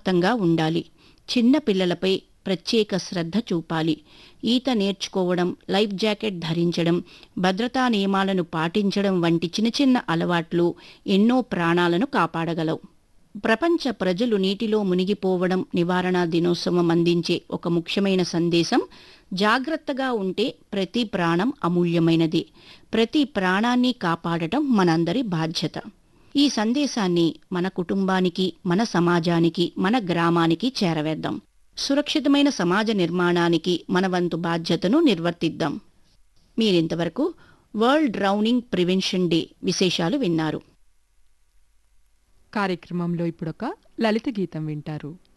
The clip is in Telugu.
అప్రమత్తంగా ఉండాలి చిన్న పిల్లలపై ప్రత్యేక శ్రద్ధ చూపాలి ఈత నేర్చుకోవడం లైఫ్ జాకెట్ ధరించడం భద్రతా నియమాలను పాటించడం వంటి చిన్న చిన్న అలవాట్లు ఎన్నో ప్రాణాలను కాపాడగలవు ప్రపంచ ప్రజలు నీటిలో మునిగిపోవడం నివారణ దినోత్సవం అందించే ఒక ముఖ్యమైన సందేశం జాగ్రత్తగా ఉంటే ప్రతి ప్రాణం అమూల్యమైనది ప్రతి ప్రాణాన్ని కాపాడటం మనందరి బాధ్యత ఈ సందేశాన్ని మన కుటుంబానికి మన సమాజానికి మన గ్రామానికి చేరవేద్దాం సురక్షితమైన సమాజ నిర్మాణానికి మన వంతు బాధ్యతను నిర్వర్తిద్దాం మీరింతవరకు వరల్డ్ డ్రౌనింగ్ ప్రివెన్షన్ డే విశేషాలు విన్నారు కార్యక్రమంలో ఇప్పుడొక లలిత గీతం వింటారు